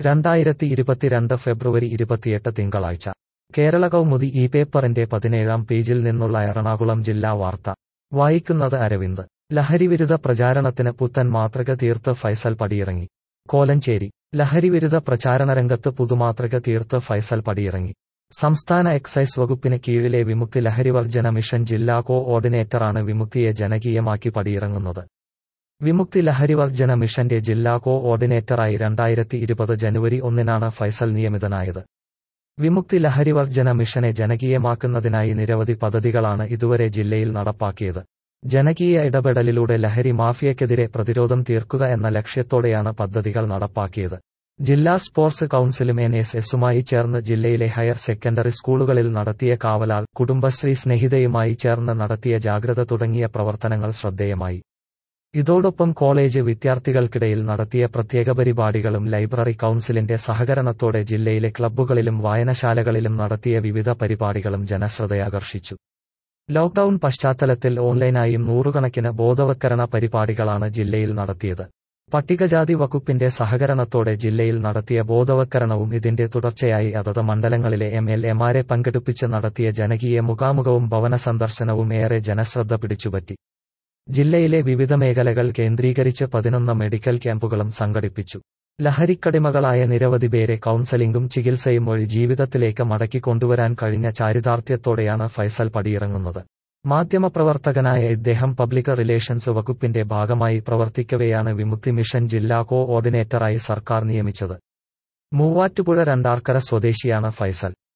രണ്ടായിരത്തി ഇരുപത്തിരണ്ട് ഫെബ്രുവരി ഇരുപത്തിയെട്ട് തിങ്കളാഴ്ച കേരള കൗമുദി ഈ പേപ്പറിന്റെ പതിനേഴാം പേജിൽ നിന്നുള്ള എറണാകുളം ജില്ലാ വാർത്ത വായിക്കുന്നത് അരവിന്ദ് ലഹരിവിരുദ്ധ പ്രചാരണത്തിന് പുത്തൻ മാതൃക തീർത്ത് ഫൈസൽ പടിയിറങ്ങി കോലഞ്ചേരി ലഹരിവിരുദ്ധ പ്രചാരണരംഗത്ത് പുതുമാതൃക തീർത്ത് ഫൈസൽ പടിയിറങ്ങി സംസ്ഥാന എക്സൈസ് വകുപ്പിന് കീഴിലെ വിമുക്തി ലഹരിവർജന മിഷൻ ജില്ലാ കോ ഓർഡിനേറ്ററാണ് വിമുക്തിയെ ജനകീയമാക്കി പടിയിറങ്ങുന്നത് വിമുക്തി ലഹരിവർജന മിഷന്റെ ജില്ലാ കോ ഓർഡിനേറ്ററായി രണ്ടായിരത്തി ഇരുപത് ജനുവരി ഒന്നിനാണ് ഫൈസൽ നിയമിതനായത് വിമുക്തി ലഹരിവർജന മിഷനെ ജനകീയമാക്കുന്നതിനായി നിരവധി പദ്ധതികളാണ് ഇതുവരെ ജില്ലയിൽ നടപ്പാക്കിയത് ജനകീയ ഇടപെടലിലൂടെ ലഹരി മാഫിയക്കെതിരെ പ്രതിരോധം തീർക്കുക എന്ന ലക്ഷ്യത്തോടെയാണ് പദ്ധതികൾ നടപ്പാക്കിയത് ജില്ലാ സ്പോർട്സ് കൌൺസിലും എൻ എസ് എസുമായി ചേർന്ന് ജില്ലയിലെ ഹയർ സെക്കൻഡറി സ്കൂളുകളിൽ നടത്തിയ കാവലാൾ കുടുംബശ്രീ സ്നേഹിതയുമായി ചേർന്ന് നടത്തിയ ജാഗ്രത തുടങ്ങിയ പ്രവർത്തനങ്ങൾ ശ്രദ്ധേയമായി ഇതോടൊപ്പം കോളേജ് വിദ്യാർത്ഥികൾക്കിടയിൽ നടത്തിയ പ്രത്യേക പരിപാടികളും ലൈബ്രറി കൌൺസിലിന്റെ സഹകരണത്തോടെ ജില്ലയിലെ ക്ലബ്ബുകളിലും വായനശാലകളിലും നടത്തിയ വിവിധ പരിപാടികളും ജനശ്രദ്ധയാകർഷിച്ചു ലോക്ഡൌൺ പശ്ചാത്തലത്തിൽ ഓൺലൈനായും നൂറുകണക്കിന് ബോധവത്കരണ പരിപാടികളാണ് ജില്ലയിൽ നടത്തിയത് പട്ടികജാതി വകുപ്പിന്റെ സഹകരണത്തോടെ ജില്ലയിൽ നടത്തിയ ബോധവത്കരണവും ഇതിന്റെ തുടർച്ചയായി അതത് മണ്ഡലങ്ങളിലെ എം എൽ എമാരെ പങ്കെടുപ്പിച്ച് നടത്തിയ ജനകീയ മുഖാമുഖവും ഭവന സന്ദർശനവും ഏറെ ജനശ്രദ്ധ പിടിച്ചുപറ്റി ജില്ലയിലെ വിവിധ മേഖലകൾ കേന്ദ്രീകരിച്ച് പതിനൊന്ന് മെഡിക്കൽ ക്യാമ്പുകളും സംഘടിപ്പിച്ചു ലഹരിക്കടിമകളായ നിരവധി പേരെ കൌൺസലിംഗും ചികിത്സയും വഴി ജീവിതത്തിലേക്ക് മടക്കി കൊണ്ടുവരാൻ കഴിഞ്ഞ ചാരിതാർത്ഥ്യത്തോടെയാണ് ഫൈസൽ പടിയിറങ്ങുന്നത് മാധ്യമപ്രവർത്തകനായ ഇദ്ദേഹം പബ്ലിക് റിലേഷൻസ് വകുപ്പിന്റെ ഭാഗമായി പ്രവർത്തിക്കവെയാണ് വിമുക്തി മിഷൻ ജില്ലാ കോ ഓർഡിനേറ്ററായി സർക്കാർ നിയമിച്ചത് മൂവാറ്റുപുഴ രണ്ടാർക്കര സ്വദേശിയാണ് ഫൈസൽ